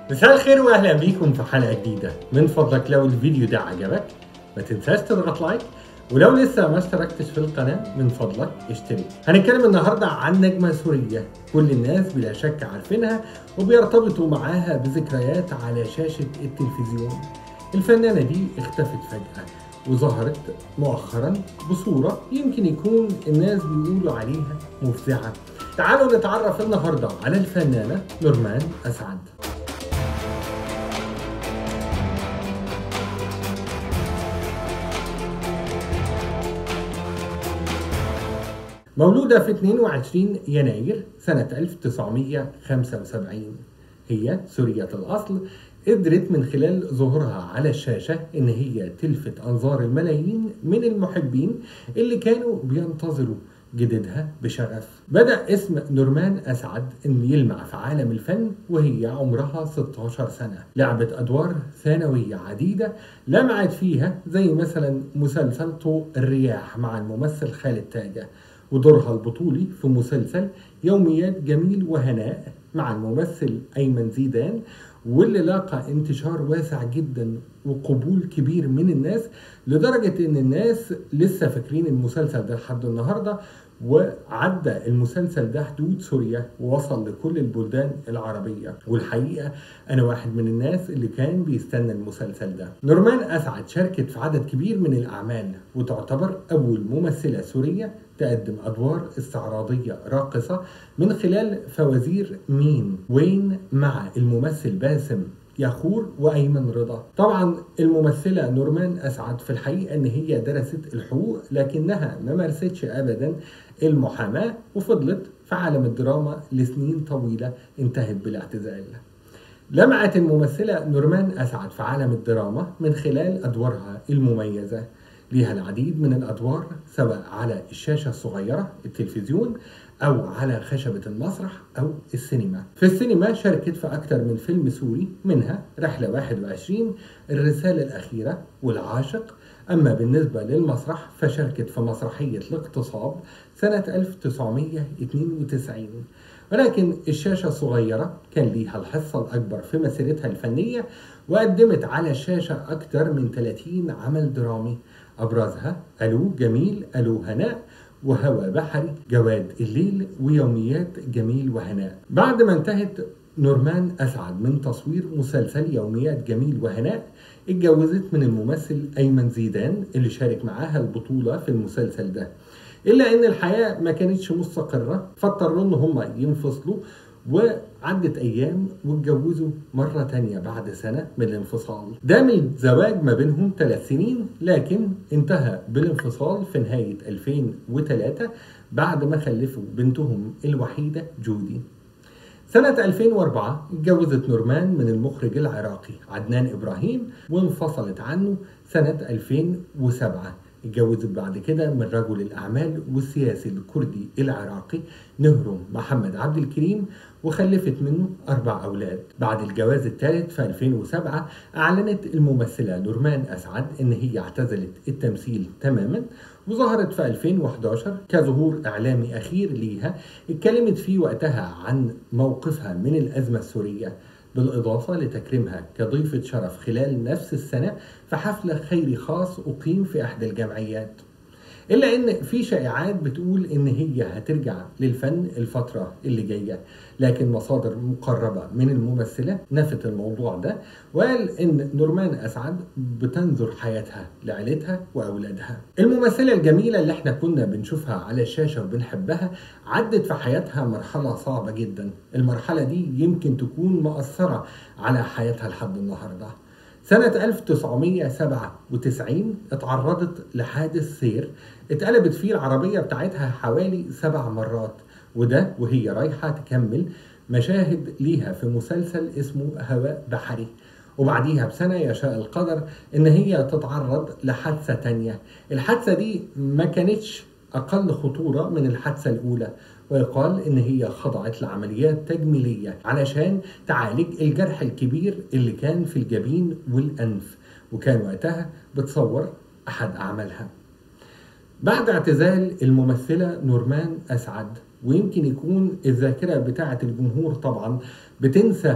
مساء الخير واهلا بيكم في حلقه جديده من فضلك لو الفيديو ده عجبك ما تنساش تضغط لايك ولو لسه ما اشتركتش في القناه من فضلك اشترك هنتكلم النهارده عن نجمه سوريه كل الناس بلا شك عارفينها وبيرتبطوا معاها بذكريات على شاشه التلفزيون الفنانه دي اختفت فجاه وظهرت مؤخرا بصوره يمكن يكون الناس بيقولوا عليها مفزعه تعالوا نتعرف النهارده على الفنانه نورمان اسعد مولودة في 22 يناير سنة 1975 هي سورية الأصل قدرت من خلال ظهورها على الشاشة إن هي تلفت أنظار الملايين من المحبين اللي كانوا بينتظروا جديدها بشغف بدأ اسم نورمان أسعد إن يلمع في عالم الفن وهي عمرها 16 سنة لعبت أدوار ثانوية عديدة لمعت فيها زي مثلا مسلسل طوق الرياح مع الممثل خالد تاجة ودورها البطولي في مسلسل يوميات جميل وهناء مع الممثل أيمن زيدان واللي لاقى انتشار واسع جدا وقبول كبير من الناس لدرجة ان الناس لسه فاكرين المسلسل ده لحد النهاردة وعدى المسلسل ده حدود سوريا ووصل لكل البلدان العربية والحقيقة أنا واحد من الناس اللي كان بيستنى المسلسل ده نورمان أسعد شاركت في عدد كبير من الأعمال وتعتبر أول ممثلة سورية تقدم أدوار استعراضية راقصة من خلال فوازير مين وين مع الممثل باسم يخور وايمن رضا طبعا الممثله نورمان اسعد في الحقيقه ان هي درست الحقوق لكنها ما مارستش ابدا المحاماه وفضلت في عالم الدراما لسنين طويله انتهت بالاعتزال لمعت الممثله نورمان اسعد في عالم الدراما من خلال ادوارها المميزه ليها العديد من الادوار سواء على الشاشه الصغيره التلفزيون أو على خشبة المسرح أو السينما في السينما شاركت في أكثر من فيلم سوري منها رحلة 21 الرسالة الأخيرة والعاشق أما بالنسبة للمسرح فشاركت في مسرحية الاغتصاب سنة 1992 ولكن الشاشة الصغيرة كان ليها الحصة الأكبر في مسيرتها الفنية وقدمت على الشاشة أكثر من 30 عمل درامي أبرزها ألو جميل ألو هناء وهوى بحري جواد الليل ويوميات جميل وهناء بعد ما انتهت نورمان أسعد من تصوير مسلسل يوميات جميل وهناء اتجوزت من الممثل أيمن زيدان اللي شارك معاها البطولة في المسلسل ده إلا إن الحياة ما كانتش مستقرة فاضطروا إن هم ينفصلوا وعدت أيام واتجوزوا مرة تانية بعد سنة من الانفصال دام الزواج ما بينهم ثلاث سنين لكن انتهى بالانفصال في نهاية 2003 بعد ما خلفوا بنتهم الوحيدة جودي سنة 2004 اتجوزت نورمان من المخرج العراقي عدنان إبراهيم وانفصلت عنه سنة 2007 اتجوزت بعد كده من رجل الأعمال والسياسي الكردي العراقي نهرم محمد عبد الكريم وخلفت منه أربع أولاد بعد الجواز الثالث في 2007 أعلنت الممثلة نورمان أسعد إن هي اعتزلت التمثيل تماما وظهرت في 2011 كظهور إعلامي أخير ليها اتكلمت فيه وقتها عن موقفها من الأزمة السورية بالإضافة لتكريمها كضيفة شرف خلال نفس السنة في حفل خيري خاص أقيم في إحدى الجمعيات إلا إن في شائعات بتقول إن هي هترجع للفن الفترة اللي جاية لكن مصادر مقربة من الممثلة نفت الموضوع ده وقال إن نورمان أسعد بتنظر حياتها لعيلتها وأولادها الممثلة الجميلة اللي احنا كنا بنشوفها على الشاشة وبنحبها عدت في حياتها مرحلة صعبة جدا المرحلة دي يمكن تكون مؤثرة على حياتها لحد النهارده سنة 1997 اتعرضت لحادث سير اتقلبت فيه العربية بتاعتها حوالي سبع مرات وده وهي رايحة تكمل مشاهد ليها في مسلسل اسمه هواء بحري وبعديها بسنة يشاء القدر ان هي تتعرض لحادثة تانية الحادثة دي ما كانتش أقل خطورة من الحادثة الأولى ويقال إن هي خضعت لعمليات تجميلية علشان تعالج الجرح الكبير اللي كان في الجبين والأنف وكان وقتها بتصور أحد أعمالها بعد اعتزال الممثلة نورمان أسعد ويمكن يكون الذاكرة بتاعة الجمهور طبعا بتنسى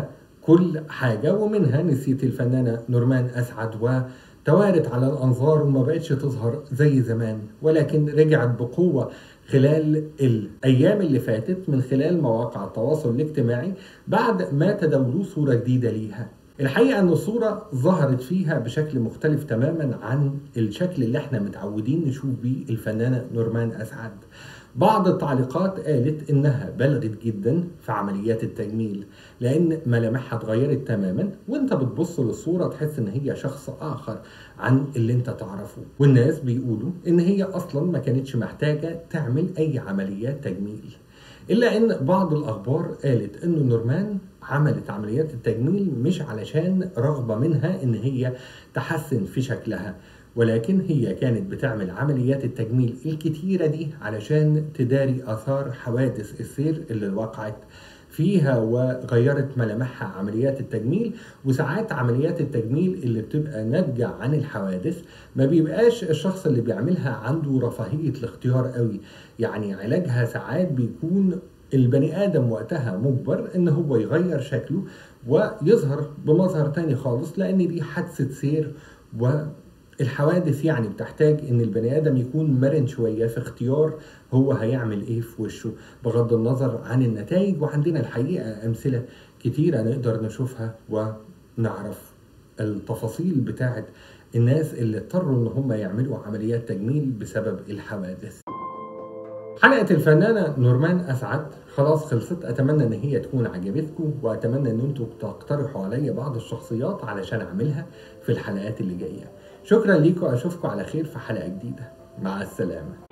كل حاجة ومنها نسيت الفنانة نورمان أسعد وتوارت على الأنظار وما بقتش تظهر زي زمان ولكن رجعت بقوة خلال الأيام اللي فاتت من خلال مواقع التواصل الاجتماعي بعد ما تداولوا صورة جديدة ليها الحقيقة أن الصورة ظهرت فيها بشكل مختلف تماما عن الشكل اللي احنا متعودين نشوف بيه الفنانة نورمان أسعد بعض التعليقات قالت انها بلغت جدا في عمليات التجميل لان ملامحها اتغيرت تماما وانت بتبص للصوره تحس ان هي شخص اخر عن اللي انت تعرفه والناس بيقولوا ان هي اصلا ما كانتش محتاجه تعمل اي عمليات تجميل الا ان بعض الاخبار قالت ان نورمان عملت عمليات التجميل مش علشان رغبه منها ان هي تحسن في شكلها ولكن هي كانت بتعمل عمليات التجميل الكتيرة دي علشان تداري آثار حوادث السير اللي وقعت فيها وغيرت ملامحها عمليات التجميل وساعات عمليات التجميل اللي بتبقى ناتجة عن الحوادث ما بيبقاش الشخص اللي بيعملها عنده رفاهية الاختيار قوي يعني علاجها ساعات بيكون البني ادم وقتها مجبر ان هو يغير شكله ويظهر بمظهر تاني خالص لان دي حادثه سير و الحوادث يعني بتحتاج ان البني ادم يكون مرن شويه في اختيار هو هيعمل ايه في وشه بغض النظر عن النتائج وعندنا الحقيقه امثله كتيره نقدر نشوفها ونعرف التفاصيل بتاعت الناس اللي اضطروا ان هم يعملوا عمليات تجميل بسبب الحوادث حلقة الفنانة نورمان أسعد خلاص خلصت أتمنى إن هي تكون عجبتكم وأتمنى إن أنتوا تقترحوا عليا بعض الشخصيات علشان أعملها في الحلقات اللي جاية شكرا ليكم أشوفكم على خير في حلقة جديدة مع السلامة